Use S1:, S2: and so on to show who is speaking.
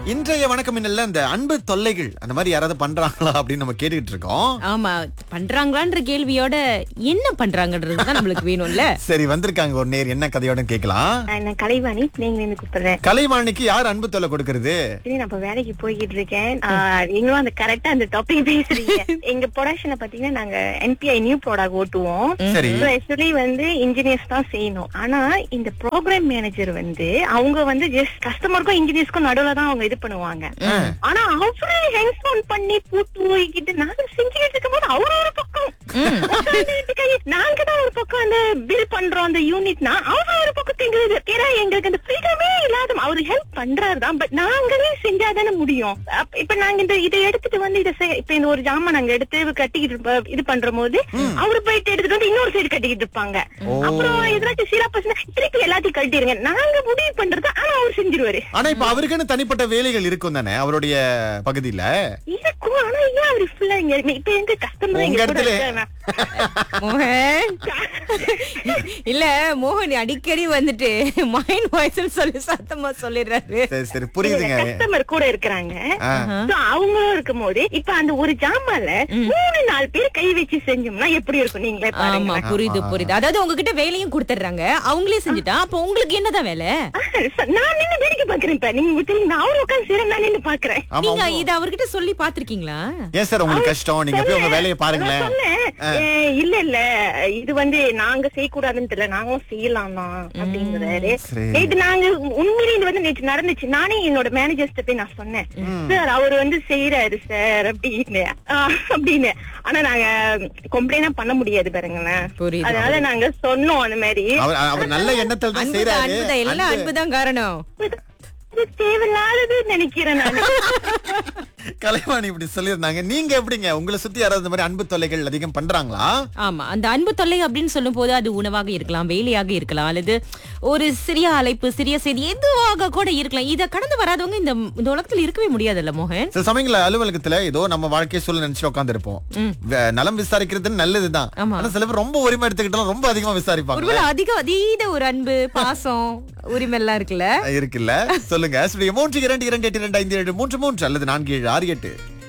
S1: இன்றைய வணக்கம் என்னல்ல இந்த அன்பு தொல்லைகள் அந்த மாதிரி யாராவது பண்றாங்களா அப்படின்னு நம்ம கேட்டுக்கிட்டு இருக்கோம்
S2: ஆமா பண்றாங்களான்ற கேள்வியோட என்ன பண்றாங்கன்றது தான் நம்மளுக்கு வேணும்ல
S1: சரி வந்திருக்காங்க ஒரு நேர் என்ன கதையோட கேட்கலாம்
S3: நான் கலைவாணி நீங்க இருந்து கூப்பிடுறேன்
S1: கலைவாணிக்கு யார் அன்பு தொல்லை கொடுக்கறது
S3: சரி நான் இப்ப வேலைக்கு போய்கிட்டு இருக்கேன் ஆஹ் நீங்களும் அந்த கரெக்டா அந்த டாபிக் பேசுறீங்க எங்க ப்ரொடக்ஷனை பாத்தீங்கன்னா நாங்க என்பிஐ நியூ ப்ராடக்ட் ஓட்டுவோம்
S1: சரி
S3: ஆக்சுவலி வந்து இன்ஜினியர்ஸ் தான் செய்யணும் ஆனா இந்த ப்ரோக்ராம் மேனேஜர் வந்து அவங்க வந்து ஜஸ்ட் கஸ்டமருக்கும் இன்ஜினியர்ஸ்க்கும் நடுவுல தான் அவங்க இது பண்ணுவாங்க ஆனா அவரு ஹெட்போன் பண்ணி பூட்டு போய்கிட்டு நாங்க செஞ்சுக்கிட்டு இருக்கும் போது அவரு ஒரு பக்கம் உட்கார்ந்துகிட்டு கை- நாங்க தான் ஒரு பக்கம் அந்த பில் பண்றோம் அந்த யூனிட்னா அவரு ஒரு பக்கம் எங்களுக்கு ஏன்னா எங்களுக்கு அந்த ஃப்ரீடமே இல்லாத அவரு ஹெல்ப் பண்றாரு தான் பட் நாங்களே செஞ்சாதானே முடியும் அப்ப- இப்ப நாங்க இந்த இதை எடுத்துட்டு வந்து இதை செய்- இப்ப இந்த ஒரு ஜாமான் நாங்க எடுத்து கட்டிக்கிட்டு இருப்ப- இது பண்ற போது அவரு போயிட்டு எடுத்துட்டு வந்து இன்னொரு சைடு கட்டிக்கிட்டு இருப்பாங்க அப்புறம் எதாச்சும் சில பசங்க திருப்பி எல்லாத்தையும் கட்டிடுங்க நாங்க முடிவு பண்றது ஆனா அவர் செஞ்சிருவாரு
S1: ஆனா இப்ப அவருக்குன்னு தனிப்பட்ட வேலைகள் இருக்கும் தானே அவருடைய பகுதியில
S3: இருக்கும் ஆனா ஏன் அவரு ஃபுல்லா இங்க இப்ப எங்க கஸ்டமர்
S1: உங்க
S3: எங்க கூட
S1: இடத்துல
S3: இருக்காங்க.
S2: மோகன் இல்ல மோகன் அடிக்கடி வந்துட்டு மைண்ட் வாய்ஸ் சொல்லி சத்தமா சொல்லிடுறாரு
S1: சரி சரி புரியுதுங்க
S3: கஸ்டமர் கூட இருக்கிறாங்க
S1: ஆ.
S3: So, அவங்களும் இருக்கும் போது இப்ப அந்த ஒரு ஜாமான்ல மூணு நாலு பேர் கை வச்சு செஞ்சோம்னா எப்படி இருக்கும் நீங்களே
S2: ஆமா
S3: பாருங்க
S2: புரியுது புரியுது அதாவது உங்ககிட்ட வேலையும் கொடுத்துடுறாங்க அவங்களே செஞ்சுட்டா அப்ப உங்களுக்கு என்னதான் வேலை
S3: நான் நின்னு வேடிக்கை பாக்குறேன் இப்ப நீங்க விட்டுருங்க நான் அவரு உட்காந்து சரி நான் நின்னு பாக்குறேன்
S1: ஆமா
S2: நீங்க
S1: உங்க-
S2: இத அவர்கிட்ட சொல்லி பாத்திருக்கீங்களா
S1: ஏன் சார் உங்களுக்கு கஷ்டம் நீங்க போய் உங்க வேலையை
S3: நான்
S1: பாருங்களேன்
S3: சொன்னேன், "ஏ, இல்ல இல்ல இது வந்து நாங்க செய்யக்கூடாதுன்னு தெரியல நாங்களும் செய்யலாம் தான் அப்படிங்கிறாரு
S1: சரி.
S3: நேத்து நாங்க உண்மையிலே இது வந்து நேற்று நடந்துச்சு நானே என்னோட மேனேஜர்ஸ்ட போய் நான் சொன்னேன் சார் அவர் வந்து செய்யறாரு சார் அப்படின்னு ஆ, அப்படின்னு ஆனா நாங்க கம்ப்ளைண்ட் பண்ண முடியாது பாருங்களேன்
S2: புரியுது.
S3: அதனால நாங்க சொன்னோம் அந்த மாதிரி
S1: அவர் அவர் நல்ல எண்ணத்தில் தான்
S2: அன்புதான்
S1: செய்யறாரு
S2: அன்புதான் எல்லாம் அன்புதான் காரணம்
S3: இது தேவையில்லாதது நினைக்கிறேன் நான்
S1: கலைவாணி இப்படி சொல்லியிருந்தாங்க நீங்க எப்படிங்க உங்களை சுத்தி யாராவது இந்த மாதிரி அன்பு தொல்லைகள் அதிகம் பண்றாங்களா
S2: ஆமா அந்த அன்பு தொல்லை அப்படின்னு சொல்லும் போது அது உணவாக இருக்கலாம் வேலையாக இருக்கலாம் அல்லது ஒரு சிறிய அழைப்பு சிறிய செய்தி எதுவாக கூட இருக்கலாம் இத கடந்து வராதவங்க இந்த இந்த உலகத்துல இருக்கவே முடியாதுல்ல மோகன்
S1: சில சமயங்கள அலுவலகத்துல ஏதோ நம்ம வாழ்க்கையை சொல்ல நினைச்சு உட்கார்ந்து இருப்போம் நலம் விசாரிக்கிறது நல்லதுதான்
S2: ஆமா.
S1: ஆனா சில பேர் ரொம்ப உரிமை எடுத்துக்கிட்டாலும் ரொம்ப அதிகமா விசாரிப்பாங்க
S2: ஒருவேளை அதிகம் அதீத ஒரு அன்பு பாசம் உரிமை எல்லாம் இருக்குல்ல
S1: இருக்குல்ல சொல்லுங்க ஸ்டுடியோ மூன்று இரண்டு இரண்டு எட்டு இரண்டு ஐந்து ஏழு மூன்று மூன்று அல்லது நான்கு ஏழு ஆறு எட்டு